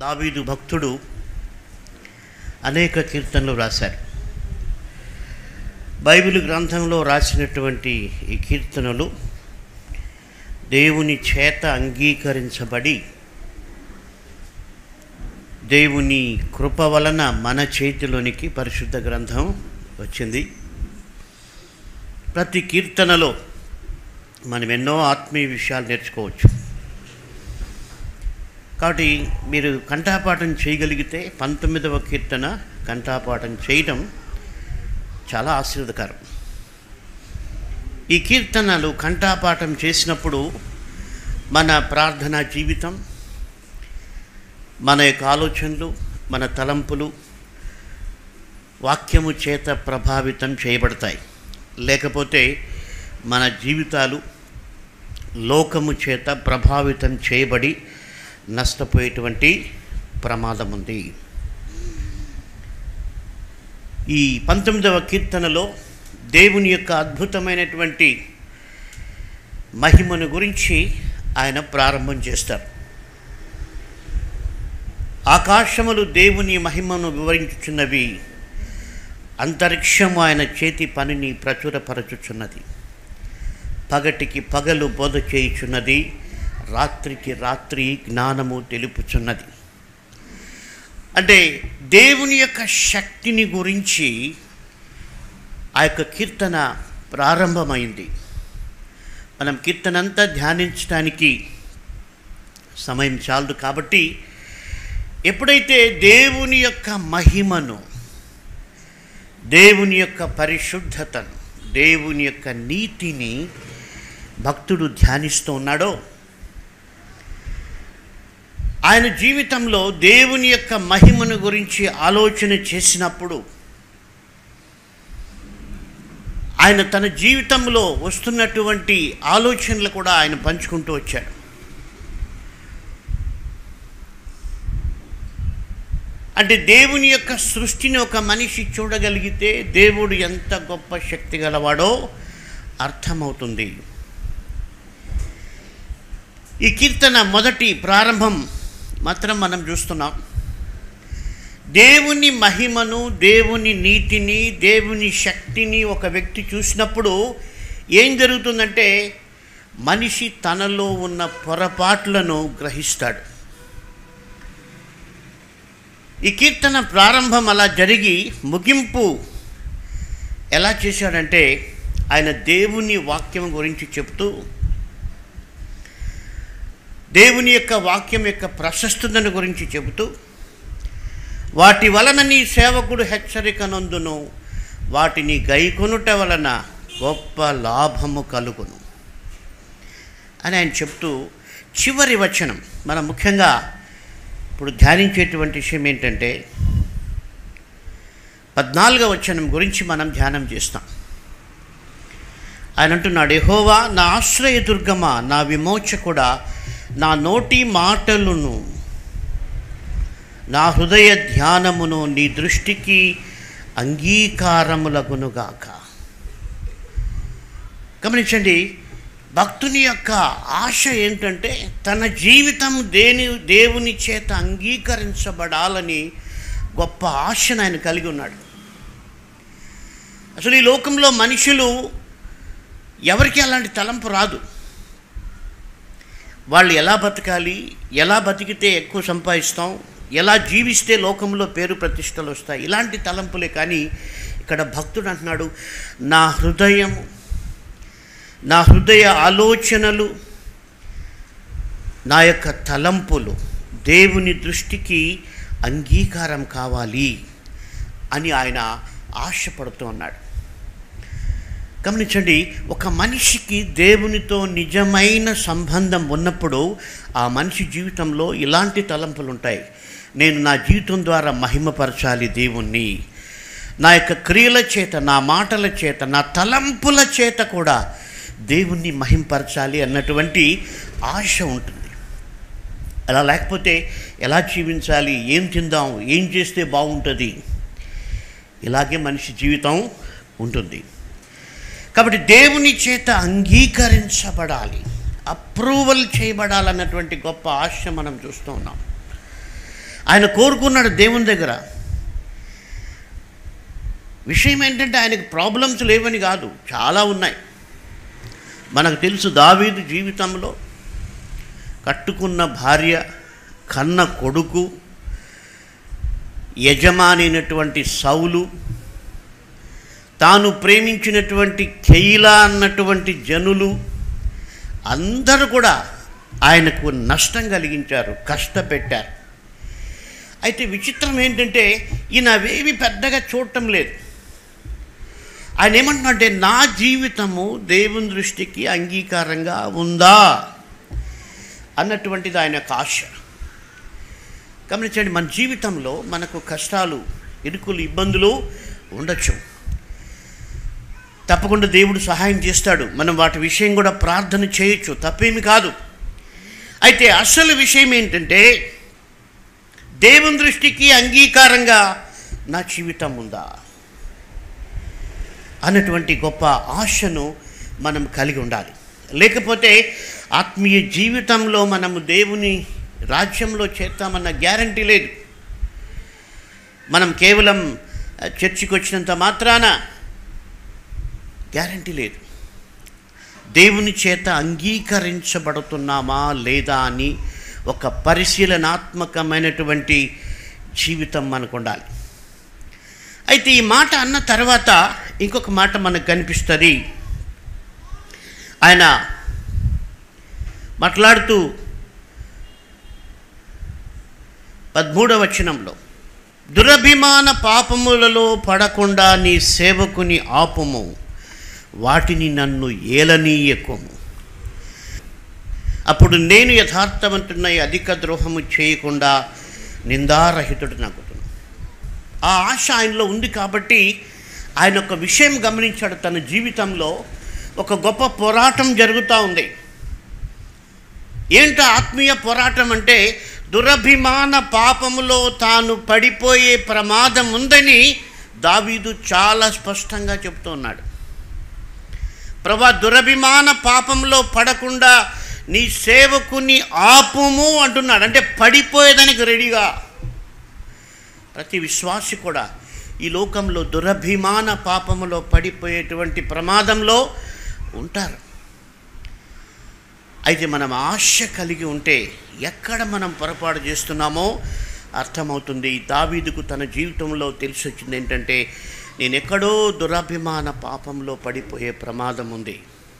దావీదు భక్తుడు అనేక కీర్తనలు రాశారు బైబిల్ గ్రంథంలో రాసినటువంటి ఈ కీర్తనలు దేవుని చేత అంగీకరించబడి దేవుని కృప వలన మన చేతిలోనికి పరిశుద్ధ గ్రంథం వచ్చింది ప్రతి కీర్తనలో మనం ఎన్నో ఆత్మీయ విషయాలు నేర్చుకోవచ్చు కాబట్టి మీరు కంఠాపాఠం చేయగలిగితే పంతొమ్మిదవ కీర్తన కంఠాపాఠం చేయడం చాలా ఆశీర్వదకరం ఈ కీర్తనలు కంఠాపాఠం చేసినప్పుడు మన ప్రార్థనా జీవితం మన యొక్క ఆలోచనలు మన తలంపులు వాక్యము చేత ప్రభావితం చేయబడతాయి లేకపోతే మన జీవితాలు లోకము చేత ప్రభావితం చేయబడి నష్టపోయేటువంటి ప్రమాదం ఉంది ఈ పంతొమ్మిదవ కీర్తనలో దేవుని యొక్క అద్భుతమైనటువంటి మహిమను గురించి ఆయన ప్రారంభం చేస్తారు ఆకాశములు దేవుని మహిమను వివరించుచున్నవి అంతరిక్షము ఆయన చేతి పనిని ప్రచురపరచుచున్నది పగటికి పగలు బోధ చేయుచున్నది రాత్రికి రాత్రి జ్ఞానము తెలుపుచున్నది అంటే దేవుని యొక్క శక్తిని గురించి ఆ యొక్క కీర్తన ప్రారంభమైంది మనం కీర్తన అంతా ధ్యానించడానికి సమయం చాలదు కాబట్టి ఎప్పుడైతే దేవుని యొక్క మహిమను దేవుని యొక్క పరిశుద్ధతను దేవుని యొక్క నీతిని భక్తుడు ధ్యానిస్తూ ఉన్నాడో ఆయన జీవితంలో దేవుని యొక్క మహిమను గురించి ఆలోచన చేసినప్పుడు ఆయన తన జీవితంలో వస్తున్నటువంటి ఆలోచనలు కూడా ఆయన పంచుకుంటూ వచ్చాడు అంటే దేవుని యొక్క సృష్టిని ఒక మనిషి చూడగలిగితే దేవుడు ఎంత గొప్ప శక్తి గలవాడో అర్థమవుతుంది ఈ కీర్తన మొదటి ప్రారంభం మాత్రం మనం చూస్తున్నాం దేవుని మహిమను దేవుని నీతిని దేవుని శక్తిని ఒక వ్యక్తి చూసినప్పుడు ఏం జరుగుతుందంటే మనిషి తనలో ఉన్న పొరపాట్లను గ్రహిస్తాడు ఈ కీర్తన ప్రారంభం అలా జరిగి ముగింపు ఎలా చేశాడంటే ఆయన దేవుని వాక్యం గురించి చెప్తూ దేవుని యొక్క వాక్యం యొక్క ప్రశస్తతను గురించి చెబుతూ వాటి వలన నీ సేవకుడు హెచ్చరిక నందును వాటిని గైకొనుట వలన గొప్ప లాభము కలుగును అని ఆయన చెప్తూ చివరి వచనం మనం ముఖ్యంగా ఇప్పుడు ధ్యానించేటువంటి విషయం ఏంటంటే పద్నాలుగవ వచనం గురించి మనం ధ్యానం చేస్తాం ఆయన అంటున్నాడు యహోవా నా ఆశ్రయదుర్గమా నా విమోచకుడా నా నోటి మాటలను నా హృదయ ధ్యానమును నీ దృష్టికి అంగీకారములగునుగాక గమనించండి భక్తుని యొక్క ఆశ ఏంటంటే తన జీవితం దేని దేవుని చేత అంగీకరించబడాలని గొప్ప ఆశను ఆయన కలిగి ఉన్నాడు అసలు ఈ లోకంలో మనుషులు ఎవరికి అలాంటి తలంపు రాదు వాళ్ళు ఎలా బతకాలి ఎలా బతికితే ఎక్కువ సంపాదిస్తాం ఎలా జీవిస్తే లోకంలో పేరు ప్రతిష్టలు వస్తాయి ఇలాంటి తలంపులే కానీ ఇక్కడ భక్తుడు అంటున్నాడు నా హృదయము నా హృదయ ఆలోచనలు నా యొక్క తలంపులు దేవుని దృష్టికి అంగీకారం కావాలి అని ఆయన ఆశపడుతూ ఉన్నాడు గమనించండి ఒక మనిషికి దేవునితో నిజమైన సంబంధం ఉన్నప్పుడు ఆ మనిషి జీవితంలో ఇలాంటి తలంపులు ఉంటాయి నేను నా జీవితం ద్వారా మహిమపరచాలి దేవుణ్ణి నా యొక్క క్రియల చేత నా మాటల చేత నా తలంపుల చేత కూడా దేవుణ్ణి మహింపరచాలి అన్నటువంటి ఆశ ఉంటుంది అలా లేకపోతే ఎలా జీవించాలి ఏం తిందాం ఏం చేస్తే బాగుంటుంది ఇలాగే మనిషి జీవితం ఉంటుంది కాబట్టి దేవుని చేత అంగీకరించబడాలి అప్రూవల్ చేయబడాలన్నటువంటి గొప్ప ఆశ మనం చూస్తూ ఉన్నాం ఆయన కోరుకున్నాడు దేవుని దగ్గర విషయం ఏంటంటే ఆయనకు ప్రాబ్లమ్స్ లేవని కాదు చాలా ఉన్నాయి మనకు తెలుసు దావీదు జీవితంలో కట్టుకున్న భార్య కన్న కొడుకు యజమానైనటువంటి సౌలు తాను ప్రేమించినటువంటి కెయిలా అన్నటువంటి జనులు అందరూ కూడా ఆయనకు నష్టం కలిగించారు కష్టపెట్టారు అయితే విచిత్రం ఏంటంటే ఈయన అవేవి పెద్దగా చూడటం లేదు ఆయన ఏమంటున్నాడంటే నా జీవితము దేవుని దృష్టికి అంగీకారంగా ఉందా అన్నటువంటిది ఆయన యొక్క ఆశ గమనించండి మన జీవితంలో మనకు కష్టాలు ఇరుకులు ఇబ్బందులు ఉండొచ్చు తప్పకుండా దేవుడు సహాయం చేస్తాడు మనం వాటి విషయం కూడా ప్రార్థన చేయొచ్చు తప్పేమి కాదు అయితే అసలు విషయం ఏంటంటే దేవుని దృష్టికి అంగీకారంగా నా జీవితం ఉందా అన్నటువంటి గొప్ప ఆశను మనం కలిగి ఉండాలి లేకపోతే ఆత్మీయ జీవితంలో మనము దేవుని రాజ్యంలో చేస్తామన్న గ్యారంటీ లేదు మనం కేవలం చర్చికి వచ్చినంత మాత్రాన గ్యారంటీ లేదు దేవుని చేత అంగీకరించబడుతున్నామా లేదా అని ఒక పరిశీలనాత్మకమైనటువంటి జీవితం మనకు ఉండాలి అయితే ఈ మాట అన్న తర్వాత ఇంకొక మాట మనకు కనిపిస్తుంది ఆయన మాట్లాడుతూ పదమూడవ వచనంలో దురభిమాన పాపములలో పడకుండా నీ సేవకుని ఆపుము వాటిని నన్ను ఏలనీయకుము అప్పుడు నేను యథార్థవంతున్నై అధిక ద్రోహము చేయకుండా నిందారహితుడు నగుతున్నాను ఆ ఆశ ఆయనలో ఉంది కాబట్టి ఆయన ఒక విషయం గమనించాడు తన జీవితంలో ఒక గొప్ప పోరాటం జరుగుతూ ఉంది ఏంట ఆత్మీయ పోరాటం అంటే దురభిమాన పాపములో తాను పడిపోయే ప్రమాదం ఉందని దావీదు చాలా స్పష్టంగా చెప్తూ ఉన్నాడు ప్రభా దురభిమాన పాపంలో పడకుండా నీ సేవకుని ఆపుము అంటున్నాడు అంటే పడిపోయేదానికి రెడీగా ప్రతి విశ్వాసి కూడా ఈ లోకంలో దురభిమాన పాపములో పడిపోయేటువంటి ప్రమాదంలో ఉంటారు అయితే మనం ఆశ కలిగి ఉంటే ఎక్కడ మనం పొరపాటు చేస్తున్నామో అర్థమవుతుంది దావీదుకు తన జీవితంలో తెలిసి వచ్చింది ఏంటంటే నేను ఎక్కడో దురభిమాన పాపంలో పడిపోయే ప్రమాదం ఉంది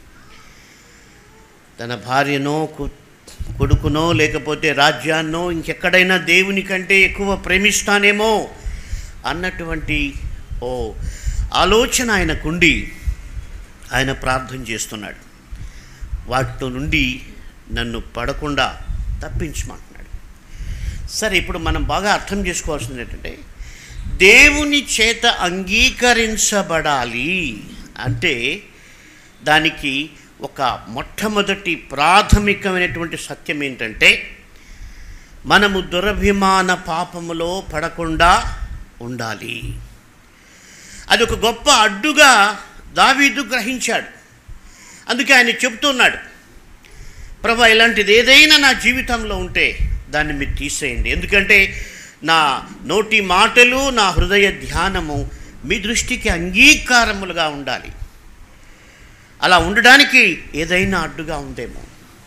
తన భార్యనో కు- కొడుకునో లేకపోతే రాజ్యాన్నో ఇంకెక్కడైనా దేవుని కంటే ఎక్కువ ప్రేమిస్తానేమో అన్నటువంటి ఓ ఆలోచన ఆయనకుండి ఆయన ప్రార్థన చేస్తున్నాడు వాటి నుండి నన్ను పడకుండా తప్పించమంటున్నాడు సరే ఇప్పుడు మనం బాగా అర్థం చేసుకోవాల్సింది ఏంటంటే దేవుని చేత అంగీకరించబడాలి అంటే దానికి ఒక మొట్టమొదటి ప్రాథమికమైనటువంటి సత్యం ఏంటంటే మనము దురభిమాన పాపములో పడకుండా ఉండాలి అది ఒక గొప్ప అడ్డుగా దావీదు గ్రహించాడు అందుకే ఆయన చెప్తున్నాడు ప్రభా ఇలాంటిది ఏదైనా నా జీవితంలో ఉంటే దాన్ని మీరు తీసేయండి ఎందుకంటే నా నోటి మాటలు నా హృదయ ధ్యానము మీ దృష్టికి అంగీకారములుగా ఉండాలి అలా ఉండడానికి ఏదైనా అడ్డుగా ఉందేమో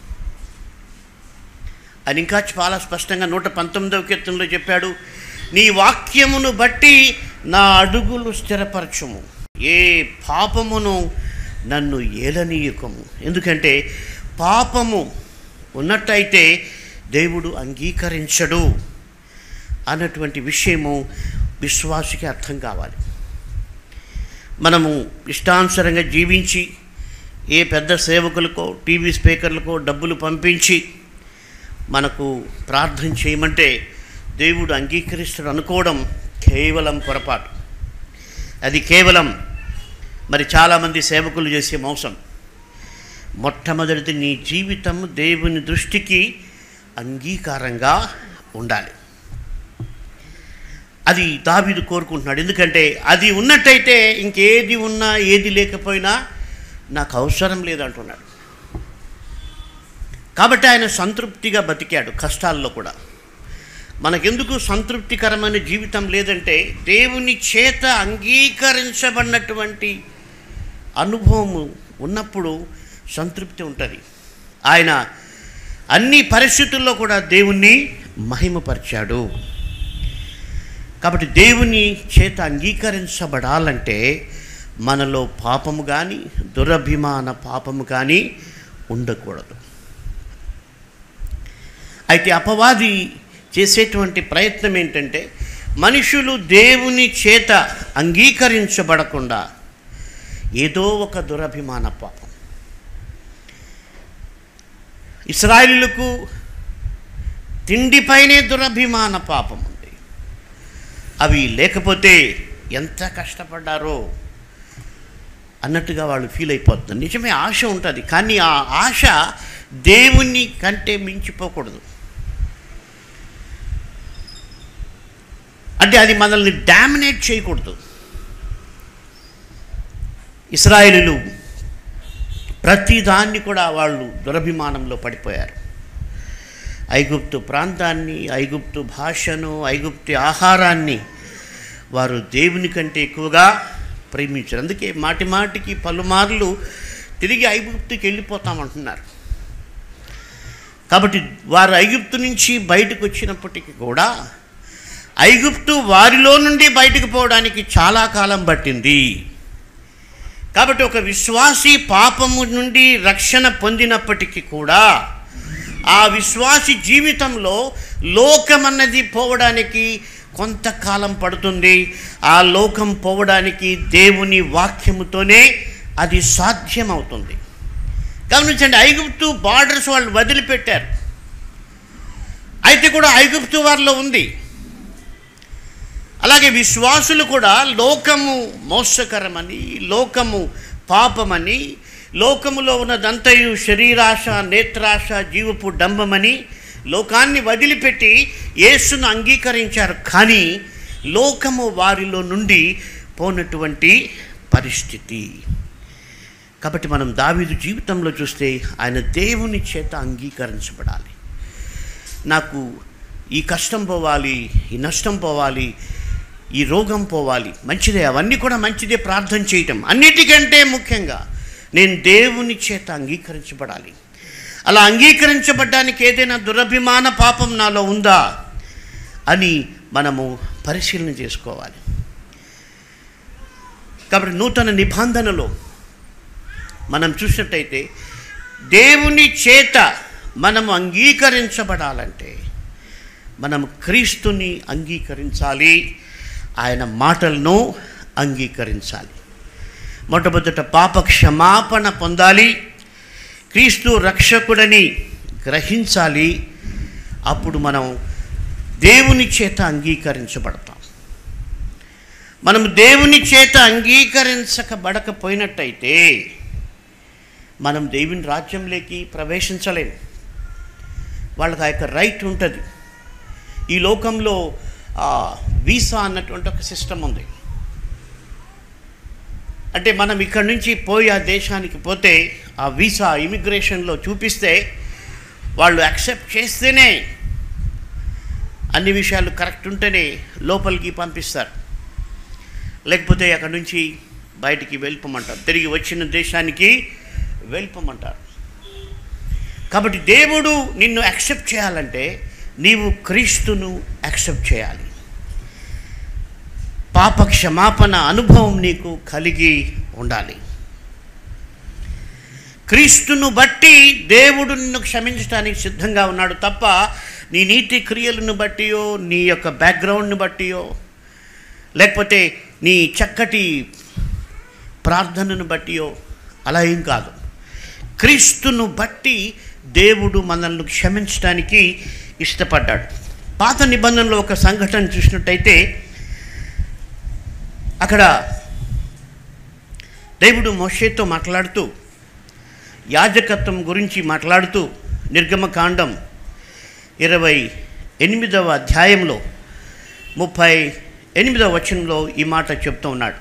అని ఇంకా చాలా స్పష్టంగా నూట పంతొమ్మిదవ కీర్తనలో చెప్పాడు నీ వాక్యమును బట్టి నా అడుగులు స్థిరపరచుము ఏ పాపమును నన్ను ఏలనీయకము ఎందుకంటే పాపము ఉన్నట్టయితే దేవుడు అంగీకరించడు అన్నటువంటి విషయము విశ్వాసికి అర్థం కావాలి మనము ఇష్టానుసారంగా జీవించి ఏ పెద్ద సేవకులకో టీవీ స్పీకర్లకో డబ్బులు పంపించి మనకు ప్రార్థన చేయమంటే దేవుడు అంగీకరిస్తాడు అనుకోవడం కేవలం పొరపాటు అది కేవలం మరి చాలామంది సేవకులు చేసే మోసం మొట్టమొదటిది నీ జీవితం దేవుని దృష్టికి అంగీకారంగా ఉండాలి అది దావీదు కోరుకుంటున్నాడు ఎందుకంటే అది ఉన్నట్టయితే ఇంకేది ఉన్నా ఏది లేకపోయినా నాకు అవసరం లేదంటున్నాడు కాబట్టి ఆయన సంతృప్తిగా బతికాడు కష్టాల్లో కూడా మనకెందుకు సంతృప్తికరమైన జీవితం లేదంటే దేవుని చేత అంగీకరించబడినటువంటి అనుభవము ఉన్నప్పుడు సంతృప్తి ఉంటుంది ఆయన అన్ని పరిస్థితుల్లో కూడా దేవుణ్ణి మహిమపరిచాడు కాబట్టి దేవుని చేత అంగీకరించబడాలంటే మనలో పాపము కానీ దురభిమాన పాపము కానీ ఉండకూడదు అయితే అపవాది చేసేటువంటి ప్రయత్నం ఏంటంటే మనుషులు దేవుని చేత అంగీకరించబడకుండా ఏదో ఒక దురభిమాన పాపం ఇస్రాయిలులకు తిండిపైనే దురభిమాన పాపం ఉంది అవి లేకపోతే ఎంత కష్టపడ్డారో అన్నట్టుగా వాళ్ళు ఫీల్ అయిపోతున్నారు నిజమే ఆశ ఉంటుంది కానీ ఆ ఆశ దేవుని కంటే మించిపోకూడదు అంటే అది మనల్ని డామినేట్ చేయకూడదు ఇస్రాయేలీలు ప్రతి దాన్ని కూడా వాళ్ళు దురభిమానంలో పడిపోయారు ఐగుప్తు ప్రాంతాన్ని ఐగుప్తు భాషను ఐగుప్తు ఆహారాన్ని వారు దేవుని కంటే ఎక్కువగా ప్రేమించారు అందుకే మాటి మాటికి పలుమార్లు తిరిగి ఐగుప్తుకి వెళ్ళిపోతామంటున్నారు కాబట్టి వారు ఐగుప్తు నుంచి బయటకు వచ్చినప్పటికీ కూడా ఐగుప్తు వారిలో నుండి బయటకు పోవడానికి చాలా కాలం పట్టింది కాబట్టి ఒక విశ్వాసి పాపము నుండి రక్షణ పొందినప్పటికీ కూడా ఆ విశ్వాసి జీవితంలో లోకమన్నది పోవడానికి కొంతకాలం పడుతుంది ఆ లోకం పోవడానికి దేవుని వాక్యముతోనే అది సాధ్యమవుతుంది గమనించండి ఐగుప్తు బార్డర్స్ వాళ్ళు వదిలిపెట్టారు అయితే కూడా ఐగుప్తు వారిలో ఉంది అలాగే విశ్వాసులు కూడా లోకము మోసకరమని లోకము పాపమని లోకములో ఉన్నదంతయు శరీరాశ నేత్రాశ జీవపు డంబమని లోకాన్ని వదిలిపెట్టి యేసును అంగీకరించారు కానీ లోకము వారిలో నుండి పోనటువంటి పరిస్థితి కాబట్టి మనం దావీదు జీవితంలో చూస్తే ఆయన దేవుని చేత అంగీకరించబడాలి నాకు ఈ కష్టం పోవాలి ఈ నష్టం పోవాలి ఈ రోగం పోవాలి మంచిదే అవన్నీ కూడా మంచిదే ప్రార్థన చేయటం అన్నిటికంటే ముఖ్యంగా నేను దేవుని చేత అంగీకరించబడాలి అలా అంగీకరించబడ్డానికి ఏదైనా దురభిమాన పాపం నాలో ఉందా అని మనము పరిశీలన చేసుకోవాలి కాబట్టి నూతన నిబంధనలో మనం చూసినట్టయితే దేవుని చేత మనము అంగీకరించబడాలంటే మనం క్రీస్తుని అంగీకరించాలి ఆయన మాటలను అంగీకరించాలి మొట్టమొదట పాప క్షమాపణ పొందాలి క్రీస్తు రక్షకుడని గ్రహించాలి అప్పుడు మనం దేవుని చేత అంగీకరించబడతాం మనం దేవుని చేత అంగీకరించకబడకపోయినట్టయితే మనం దేవుని రాజ్యంలోకి ప్రవేశించలేము వాళ్ళకి ఆ యొక్క రైట్ ఉంటుంది ఈ లోకంలో ఆ, వీసా అన్నటువంటి ఒక సిస్టమ్ ఉంది అంటే మనం ఇక్కడ నుంచి పోయి ఆ దేశానికి పోతే ఆ వీసా ఇమిగ్రేషన్లో చూపిస్తే వాళ్ళు యాక్సెప్ట్ చేస్తేనే అన్ని విషయాలు కరెక్ట్ ఉంటేనే లోపలికి పంపిస్తారు లేకపోతే అక్కడ నుంచి బయటికి వెళ్ళిపోమంటారు తిరిగి వచ్చిన దేశానికి వెళ్ళిపోమంటారు కాబట్టి దేవుడు నిన్ను యాక్సెప్ట్ చేయాలంటే నీవు క్రీస్తును యాక్సెప్ట్ చేయాలి పాప క్షమాపణ అనుభవం నీకు కలిగి ఉండాలి క్రీస్తును బట్టి దేవుడు నిన్ను క్షమించడానికి సిద్ధంగా ఉన్నాడు తప్ప నీ నీతి క్రియలను బట్టియో నీ యొక్క బ్యాక్గ్రౌండ్ని బట్టియో లేకపోతే నీ చక్కటి ప్రార్థనను బట్టియో అలా ఏం కాదు క్రీస్తును బట్టి దేవుడు మనల్ని క్షమించడానికి ఇష్టపడ్డాడు పాత నిబంధనలో ఒక సంఘటన చూసినట్టయితే అక్కడ దేవుడు మోషేతో మాట్లాడుతూ యాజకత్వం గురించి మాట్లాడుతూ నిర్గమకాండం ఇరవై ఎనిమిదవ అధ్యాయంలో ముప్పై ఎనిమిదవ వచనంలో ఈ మాట చెప్తూ ఉన్నాడు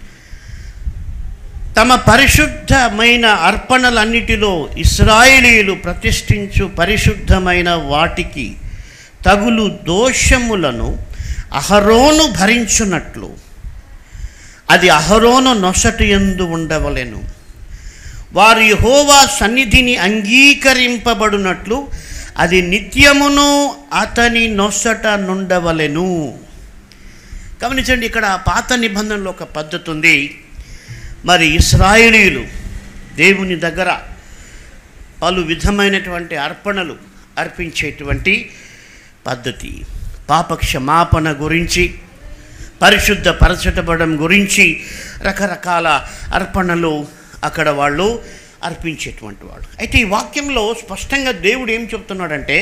తమ పరిశుద్ధమైన అర్పణలన్నిటిలో ఇస్రాయేలీలు ప్రతిష్ఠించు పరిశుద్ధమైన వాటికి తగులు దోషములను అహరోను భరించున్నట్లు అది అహరోను నొసటి ఎందు ఉండవలెను వారు యెహోవా సన్నిధిని అంగీకరింపబడినట్లు అది నిత్యమును అతని నొసట నుండవలెను గమనించండి ఇక్కడ పాత నిబంధనలో ఒక పద్ధతి ఉంది మరి ఇస్రాయేలీలు దేవుని దగ్గర పలు విధమైనటువంటి అర్పణలు అర్పించేటువంటి పద్ధతి పాప క్షమాపణ గురించి పరిశుద్ధ పరచటబడం గురించి రకరకాల అర్పణలు అక్కడ వాళ్ళు అర్పించేటువంటి వాళ్ళు అయితే ఈ వాక్యంలో స్పష్టంగా దేవుడు ఏం చెప్తున్నాడంటే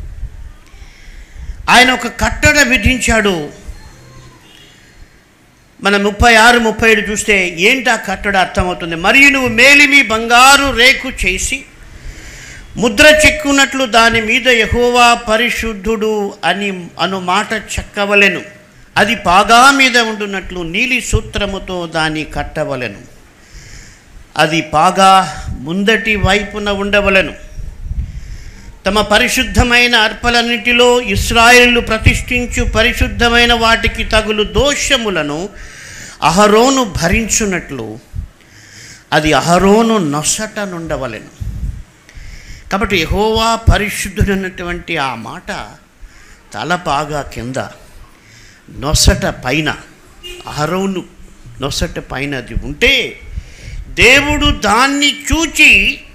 ఆయన ఒక కట్టడ విధించాడు మన ముప్పై ఆరు ముప్పై ఏడు చూస్తే ఏంటి ఆ కట్టడ అర్థమవుతుంది మరియు నువ్వు మేలిమి బంగారు రేకు చేసి ముద్ర చెక్కున్నట్లు దాని మీద యహోవా పరిశుద్ధుడు అని అను మాట చెక్కవలెను అది పాగా మీద ఉండున్నట్లు నీలి సూత్రముతో దాన్ని కట్టవలెను అది పాగా ముందటి వైపున ఉండవలెను తమ పరిశుద్ధమైన అర్పలన్నిటిలో ఇస్రాయేలు ప్రతిష్ఠించు పరిశుద్ధమైన వాటికి తగులు దోషములను అహరోను భరించున్నట్లు అది అహరోను నొసట నుండవలెను కాబట్టి యహోవా పరిశుద్ధుడైనటువంటి ఆ మాట తలపాగా కింద నొసట పైన అహరోను నొసట పైన అది ఉంటే దేవుడు దాన్ని చూచి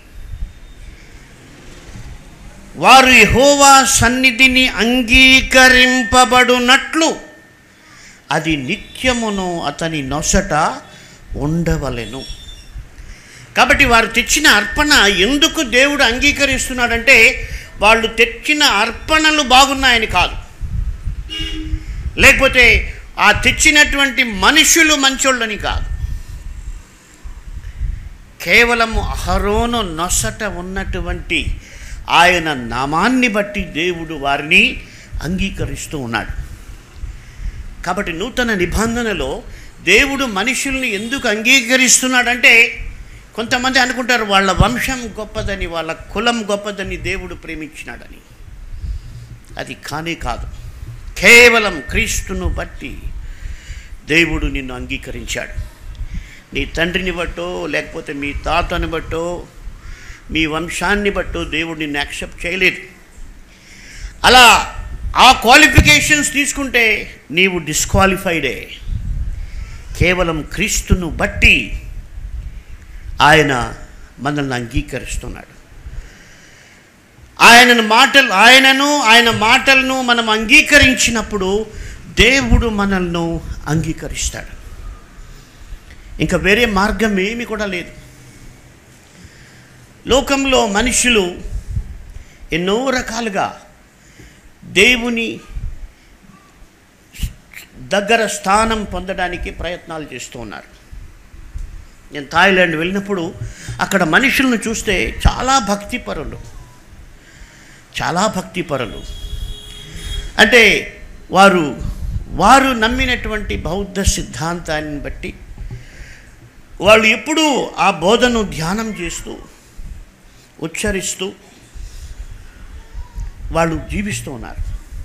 వారు యెహోవా సన్నిధిని అంగీకరింపబడునట్లు అది నిత్యమును అతని నొసట ఉండవలెను కాబట్టి వారు తెచ్చిన అర్పణ ఎందుకు దేవుడు అంగీకరిస్తున్నాడంటే వాళ్ళు తెచ్చిన అర్పణలు బాగున్నాయని కాదు లేకపోతే ఆ తెచ్చినటువంటి మనుషులు మంచోళ్ళని కాదు కేవలము అహరోను నొసట ఉన్నటువంటి ఆయన నామాన్ని బట్టి దేవుడు వారిని అంగీకరిస్తూ ఉన్నాడు కాబట్టి నూతన నిబంధనలో దేవుడు మనుషుల్ని ఎందుకు అంగీకరిస్తున్నాడంటే కొంతమంది అనుకుంటారు వాళ్ళ వంశం గొప్పదని వాళ్ళ కులం గొప్పదని దేవుడు ప్రేమించినాడని అది కానే కాదు కేవలం క్రీస్తును బట్టి దేవుడు నిన్ను అంగీకరించాడు నీ తండ్రిని బట్టో లేకపోతే మీ తాతని బట్టో మీ వంశాన్ని బట్టో దేవుడు నిన్ను యాక్సెప్ట్ చేయలేదు అలా ఆ క్వాలిఫికేషన్స్ తీసుకుంటే నీవు డిస్క్వాలిఫైడే కేవలం క్రీస్తును బట్టి ఆయన మనల్ని అంగీకరిస్తున్నాడు ఆయనను మాటలు ఆయనను ఆయన మాటలను మనం అంగీకరించినప్పుడు దేవుడు మనల్ని అంగీకరిస్తాడు ఇంకా వేరే మార్గం ఏమి కూడా లేదు లోకంలో మనుషులు ఎన్నో రకాలుగా దేవుని దగ్గర స్థానం పొందడానికి ప్రయత్నాలు చేస్తూ ఉన్నారు నేను థాయిలాండ్ వెళ్ళినప్పుడు అక్కడ మనుషులను చూస్తే చాలా భక్తిపరులు చాలా భక్తిపరులు అంటే వారు వారు నమ్మినటువంటి బౌద్ధ సిద్ధాంతాన్ని బట్టి వాళ్ళు ఎప్పుడూ ఆ బోధను ధ్యానం చేస్తూ ఉచ్చరిస్తూ వాళ్ళు జీవిస్తూ ఉన్నారు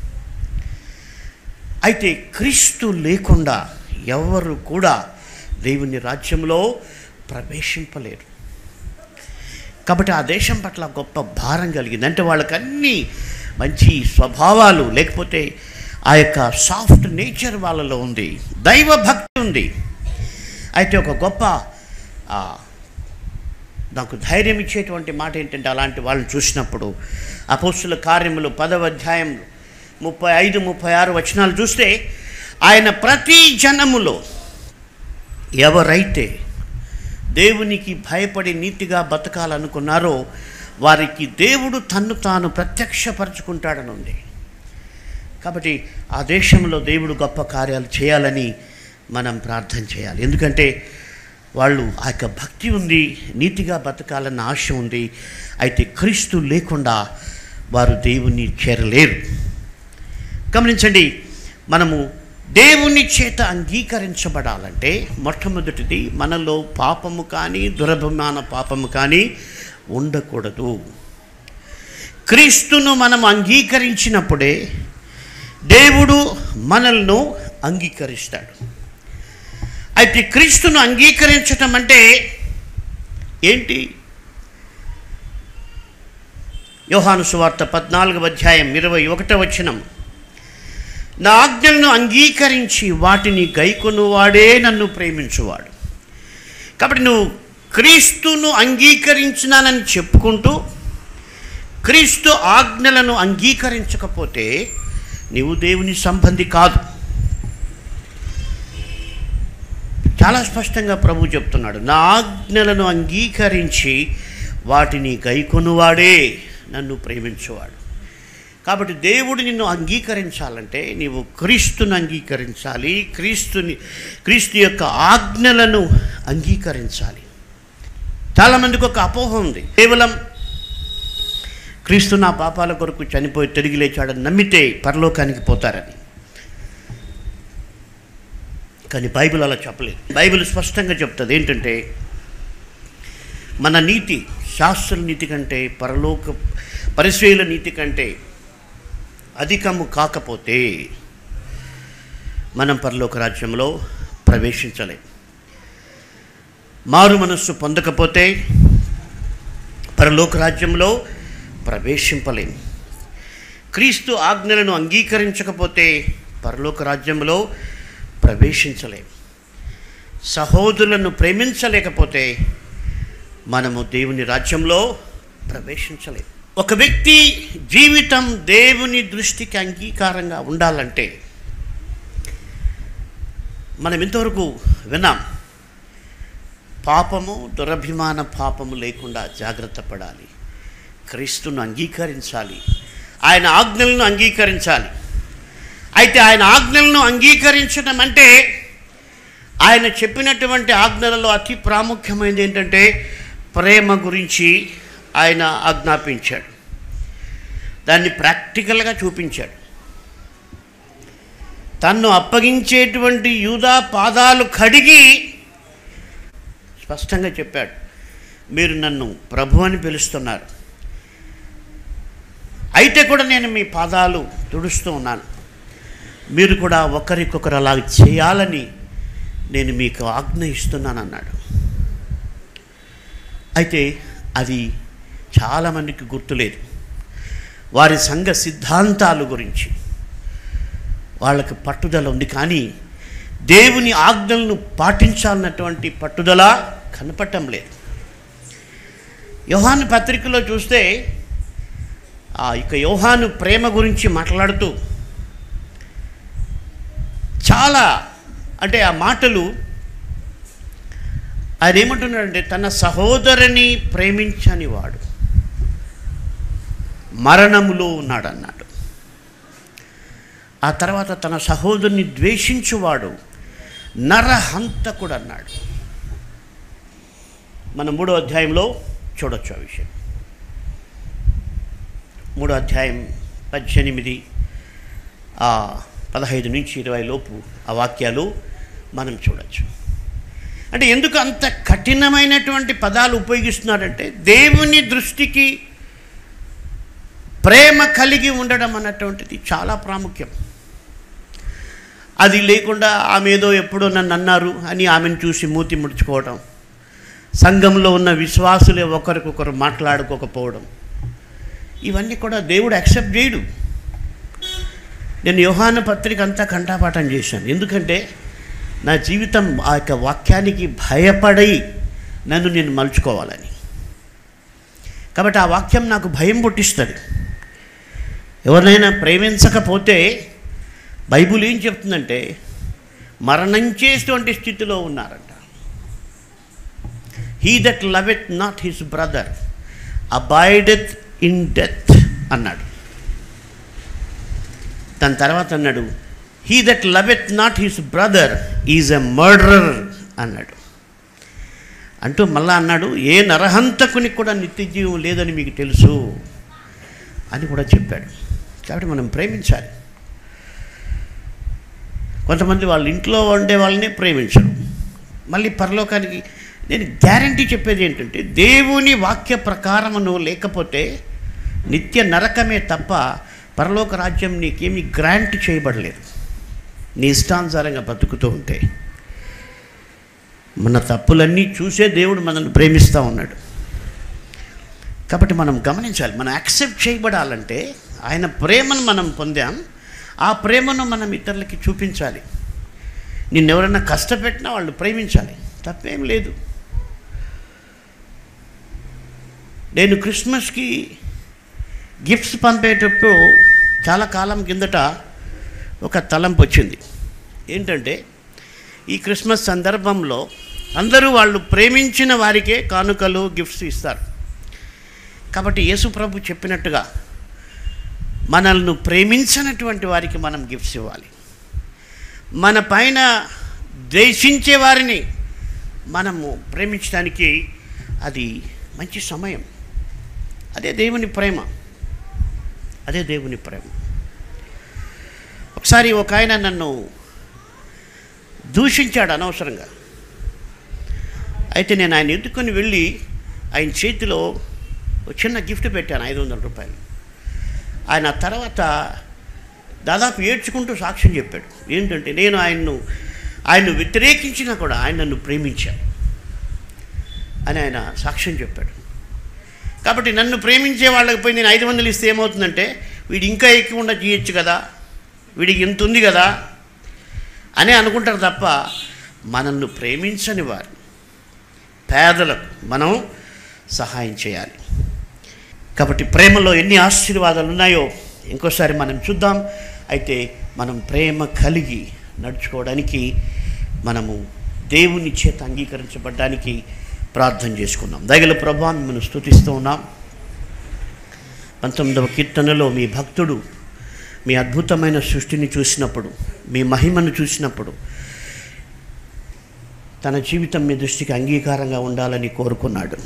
అయితే క్రీస్తు లేకుండా ఎవరు కూడా దేవుని రాజ్యంలో ప్రవేశింపలేరు కాబట్టి ఆ దేశం పట్ల గొప్ప భారం కలిగింది అంటే వాళ్ళకి అన్ని మంచి స్వభావాలు లేకపోతే ఆ యొక్క సాఫ్ట్ నేచర్ వాళ్ళలో ఉంది దైవ భక్తి ఉంది అయితే ఒక గొప్ప ఆ, నాకు ధైర్యం ఇచ్చేటువంటి మాట ఏంటంటే అలాంటి వాళ్ళని చూసినప్పుడు అపోస్తుల కార్యములు పదవ అధ్యాయం ముప్పై ఐదు ముప్పై ఆరు వచనాలు చూస్తే ఆయన ప్రతి జనములో ఎవరైతే దేవునికి భయపడి నీతిగా బతకాలనుకున్నారో వారికి దేవుడు తన్ను తాను ప్రత్యక్షపరచుకుంటాడని ఉంది కాబట్టి ఆ దేశంలో దేవుడు గొప్ప కార్యాలు చేయాలని మనం ప్రార్థన చేయాలి ఎందుకంటే వాళ్ళు ఆ యొక్క భక్తి ఉంది నీతిగా బతకాలన్న ఆశ ఉంది అయితే క్రీస్తు లేకుండా వారు దేవుని చేరలేరు గమనించండి మనము దేవుని చేత అంగీకరించబడాలంటే మొట్టమొదటిది మనలో పాపము కానీ దురభిమాన పాపము కానీ ఉండకూడదు క్రీస్తును మనం అంగీకరించినప్పుడే దేవుడు మనల్ని అంగీకరిస్తాడు అయితే క్రీస్తును అంగీకరించటం అంటే ఏంటి యోహాను సువార్త పద్నాలుగవ అధ్యాయం ఇరవై ఒకటో వచనం నా ఆజ్ఞలను అంగీకరించి వాటిని గైకొనువాడే నన్ను ప్రేమించువాడు కాబట్టి నువ్వు క్రీస్తును అంగీకరించినానని చెప్పుకుంటూ క్రీస్తు ఆజ్ఞలను అంగీకరించకపోతే నీవు దేవుని సంబంధి కాదు చాలా స్పష్టంగా ప్రభు చెప్తున్నాడు నా ఆజ్ఞలను అంగీకరించి వాటిని గైకొనువాడే నన్ను ప్రేమించువాడు కాబట్టి దేవుడు నిన్ను అంగీకరించాలంటే నీవు క్రీస్తుని అంగీకరించాలి క్రీస్తుని క్రీస్తు యొక్క ఆజ్ఞలను అంగీకరించాలి చాలామందికి ఒక అపోహ ఉంది కేవలం క్రీస్తు నా పాపాల కొరకు చనిపోయి తిరిగి లేచాడని నమ్మితే పరలోకానికి పోతారని కానీ బైబిల్ అలా చెప్పలేదు బైబిల్ స్పష్టంగా చెప్తుంది ఏంటంటే మన నీతి శాస్త్ర నీతి కంటే పరలోక పరిశీల నీతి కంటే అధికము కాకపోతే మనం పరలోక రాజ్యంలో ప్రవేశించలేం మారు మనస్సు పొందకపోతే పరలోక రాజ్యంలో ప్రవేశింపలేం క్రీస్తు ఆజ్ఞలను అంగీకరించకపోతే పరలోక రాజ్యంలో ప్రవేశించలేం సహోదరులను ప్రేమించలేకపోతే మనము దేవుని రాజ్యంలో ప్రవేశించలేం ఒక వ్యక్తి జీవితం దేవుని దృష్టికి అంగీకారంగా ఉండాలంటే మనం ఇంతవరకు విన్నాం పాపము దురభిమాన పాపము లేకుండా జాగ్రత్త పడాలి క్రీస్తును అంగీకరించాలి ఆయన ఆజ్ఞలను అంగీకరించాలి అయితే ఆయన ఆజ్ఞలను అంగీకరించడం అంటే ఆయన చెప్పినటువంటి ఆజ్ఞలలో అతి ప్రాముఖ్యమైనది ఏంటంటే ప్రేమ గురించి ఆయన ఆజ్ఞాపించాడు దాన్ని ప్రాక్టికల్గా చూపించాడు తన్ను అప్పగించేటువంటి యూదా పాదాలు కడిగి స్పష్టంగా చెప్పాడు మీరు నన్ను ప్రభు అని పిలుస్తున్నారు అయితే కూడా నేను మీ పాదాలు తుడుస్తూ ఉన్నాను మీరు కూడా ఒకరికొకరు అలా చేయాలని నేను మీకు ఆజ్ఞ ఇస్తున్నాను అన్నాడు అయితే అది చాలామందికి గుర్తులేదు వారి సంఘ సిద్ధాంతాల గురించి వాళ్ళకి పట్టుదల ఉంది కానీ దేవుని ఆజ్ఞలను పాటించాలన్నటువంటి పట్టుదల కనపడటం లేదు యోహాను పత్రికలో చూస్తే ఆ ఇక యోహాను ప్రేమ గురించి మాట్లాడుతూ చాలా అంటే ఆ మాటలు ఆయన ఏమంటున్నాడంటే తన సహోదరుని ప్రేమించని వాడు మరణములో ఉన్నాడన్నాడు ఆ తర్వాత తన సహోదరుని ద్వేషించువాడు నరహంతకుడు అన్నాడు మన మూడో అధ్యాయంలో చూడొచ్చు ఆ విషయం మూడో అధ్యాయం పద్దెనిమిది ఆ పదహైదు నుంచి ఇరవై లోపు ఆ వాక్యాలు మనం చూడొచ్చు అంటే ఎందుకు అంత కఠినమైనటువంటి పదాలు ఉపయోగిస్తున్నాడంటే దేవుని దృష్టికి ప్రేమ కలిగి ఉండడం అన్నటువంటిది చాలా ప్రాముఖ్యం అది లేకుండా ఆమె ఏదో ఎప్పుడో నన్ను అన్నారు అని ఆమెను చూసి మూతి ముడుచుకోవడం సంఘంలో ఉన్న విశ్వాసులే ఒకరికొకరు మాట్లాడుకోకపోవడం ఇవన్నీ కూడా దేవుడు యాక్సెప్ట్ చేయడు నేను యోహాను పత్రిక అంతా కంఠాపాఠం చేశాను ఎందుకంటే నా జీవితం ఆ యొక్క వాక్యానికి భయపడి నన్ను నేను మలుచుకోవాలని కాబట్టి ఆ వాక్యం నాకు భయం పుట్టిస్తుంది ఎవరినైనా ప్రేమించకపోతే బైబుల్ ఏం చెప్తుందంటే మరణించేటువంటి స్థితిలో ఉన్నారంట he that loveth not his brother abideth in death అన్నాడు దాని తర్వాత అన్నాడు he that loveth not his brother is a murderer అన్నాడు అంటూ మళ్ళా అన్నాడు ఏ నరహంతకునికి కూడా నిత్య జీవం లేదని మీకు తెలుసు అని కూడా చెప్పాడు కాబట్టి మనం ప్రేమించాలి కొంతమంది వాళ్ళ ఇంట్లో ఉండే వాళ్ళని ప్రేమించరు మళ్ళీ పరలోకానికి నేను గ్యారంటీ చెప్పేది ఏంటంటే దేవుని వాక్య ప్రకారము నువ్వు లేకపోతే నిత్య నరకమే తప్ప పరలోక రాజ్యం నీకేమీ గ్రాంట్ చేయబడలేదు నీ ఇష్టానుసారంగా బతుకుతూ ఉంటే మన తప్పులన్నీ చూసే దేవుడు మనల్ని ప్రేమిస్తూ ఉన్నాడు కాబట్టి మనం గమనించాలి మనం యాక్సెప్ట్ చేయబడాలంటే ఆయన ప్రేమను మనం పొందాం ఆ ప్రేమను మనం ఇతరులకి చూపించాలి నిన్నెవరైనా కష్టపెట్టినా వాళ్ళు ప్రేమించాలి తప్పేం లేదు నేను క్రిస్మస్కి గిఫ్ట్స్ పంపేటప్పుడు చాలా కాలం కిందట ఒక తలంపు వచ్చింది ఏంటంటే ఈ క్రిస్మస్ సందర్భంలో అందరూ వాళ్ళు ప్రేమించిన వారికే కానుకలు గిఫ్ట్స్ ఇస్తారు కాబట్టి యేసు ప్రభు చెప్పినట్టుగా మనల్ని ప్రేమించినటువంటి వారికి మనం గిఫ్ట్స్ ఇవ్వాలి మన పైన ద్వేషించే వారిని మనము ప్రేమించడానికి అది మంచి సమయం అదే దేవుని ప్రేమ అదే దేవుని ప్రేమ ఒకసారి ఒక ఆయన నన్ను దూషించాడు అనవసరంగా అయితే నేను ఆయన ఎత్తుకొని వెళ్ళి ఆయన చేతిలో ఒక చిన్న గిఫ్ట్ పెట్టాను ఐదు వందల రూపాయలు ఆయన తర్వాత దాదాపు ఏడ్చుకుంటూ సాక్ష్యం చెప్పాడు ఏంటంటే నేను ఆయన్ను ఆయన్ను వ్యతిరేకించినా కూడా ఆయన నన్ను ప్రేమించాడు అని ఆయన సాక్ష్యం చెప్పాడు కాబట్టి నన్ను ప్రేమించే వాళ్ళకి పోయి నేను ఐదు వందలు ఇస్తే ఏమవుతుందంటే వీడు ఇంకా ఎక్కువ చేయొచ్చు కదా వీడికి ఇంత ఉంది కదా అని అనుకుంటారు తప్ప మనల్ని ప్రేమించని వారు పేదలకు మనం సహాయం చేయాలి కాబట్టి ప్రేమలో ఎన్ని ఆశీర్వాదాలు ఉన్నాయో ఇంకోసారి మనం చూద్దాం అయితే మనం ప్రేమ కలిగి నడుచుకోవడానికి మనము దేవుని చేత అంగీకరించబడ్డానికి ప్రార్థన చేసుకుందాం దగల ప్రభాన్ని మనం స్థుతిస్తూ ఉన్నాం పంతొమ్మిదవ కీర్తనలో మీ భక్తుడు మీ అద్భుతమైన సృష్టిని చూసినప్పుడు మీ మహిమను చూసినప్పుడు తన జీవితం మీ దృష్టికి అంగీకారంగా ఉండాలని కోరుకున్నాడు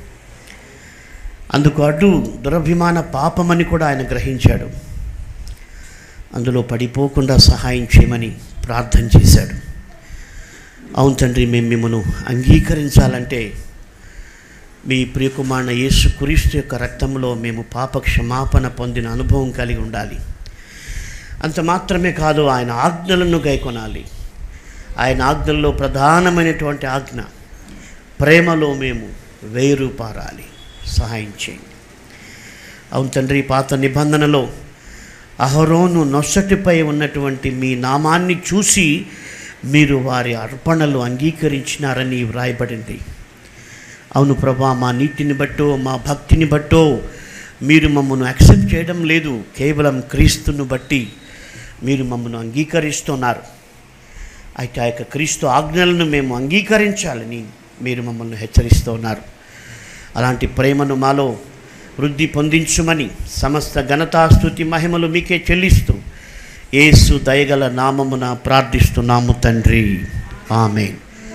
అందుకు అడ్డు దురభిమాన పాపమని కూడా ఆయన గ్రహించాడు అందులో పడిపోకుండా సహాయం చేయమని ప్రార్థన చేశాడు అవును తండ్రి మేము మిమ్మను అంగీకరించాలంటే మీ ప్రియకుమారుణ యేసు క్రీస్తు యొక్క రక్తంలో మేము పాప క్షమాపణ పొందిన అనుభవం కలిగి ఉండాలి అంత మాత్రమే కాదు ఆయన ఆజ్ఞలను గైకొనాలి ఆయన ఆజ్ఞల్లో ప్రధానమైనటువంటి ఆజ్ఞ ప్రేమలో మేము వేరు పారాలి సహాయం చేయండి అవును తండ్రి పాత నిబంధనలో అహరోను నొసటిపై ఉన్నటువంటి మీ నామాన్ని చూసి మీరు వారి అర్పణలు అంగీకరించినారని వ్రాయబడింది అవును ప్రభా మా నీతిని బట్టో మా భక్తిని బట్టో మీరు మమ్మల్ని యాక్సెప్ట్ చేయడం లేదు కేవలం క్రీస్తును బట్టి మీరు మమ్మల్ని అంగీకరిస్తున్నారు అయితే ఆ యొక్క క్రీస్తు ఆజ్ఞలను మేము అంగీకరించాలని మీరు మమ్మల్ని హెచ్చరిస్తూ ఉన్నారు అలాంటి ప్రేమను మాలో వృద్ధి పొందించుమని సమస్త ఘనతాస్తుతి మహిమలు మీకే చెల్లిస్తూ యేసు దయగల నామమున ప్రార్థిస్తున్నాము తండ్రి ఆమె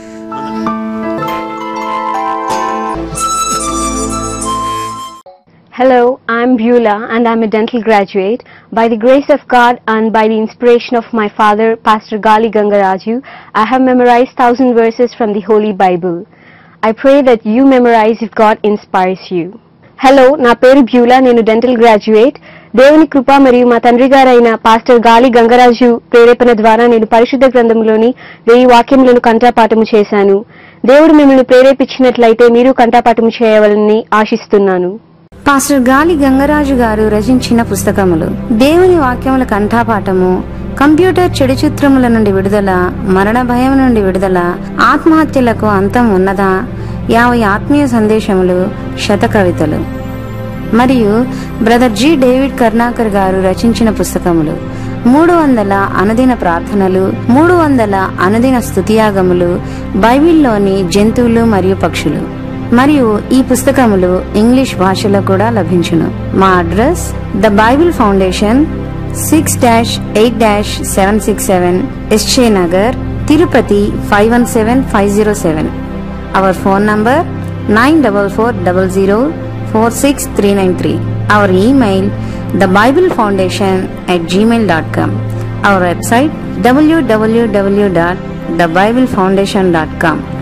Hello, I'm Beulah and I'm a dental graduate. By the grace of God and by the inspiration of my father, Pastor Gali Gangaraju, I have memorized thousand verses from the Holy Bible. I pray that you memorize if God inspires you. Hello నా పేరు Beulah నేను dental graduate దేవుని కృప మరియు మా తండ్రి గారైన pastor గాలి గంగరాజు ప్రేరేపణ ద్వారా నేను పరిశుద్ధ గ్రంథంలోని వెయ్యి వాక్యములను కంఠపాఠము చేశాను దేవుడు మిమ్మల్ని ప్రేరేపించినట్లయితే మీరు కంఠపాఠము చేయవాలని ఆశిస్తున్నాను పాస్టర్ గాలి గంగరాజు గారు రచించిన పుస్తకములు దేవుని వాక్యముల కంఠాపాఠము కంప్యూటర్ చెడు చిత్రముల నుండి విడుదల మరణ భయం నుండి విడుదల ఆత్మహత్యలకు అంతం ఉన్నదా యాభై ఆత్మీయ సందేశములు శత కవితలు మరియు బ్రదర్ జి డేవిడ్ కర్ణాకర్ గారు రచించిన పుస్తకములు మూడు వందల అనుదిన ప్రార్థనలు మూడు వందల అనుదిన స్తుతియాగములు బైబిల్లోని జంతువులు మరియు పక్షులు మరియు ఈ పుస్తకములు ఇంగ్లీష్ భాషలో కూడా లభించును మా address the Bible Foundation six dash eight dash seven six seven SJ Nagar Tirupati five one seven five zero seven our phone number nine double four double zero four six three nine three our email the Bible Foundation at gmail.com. Our website www.thebiblefoundation.com.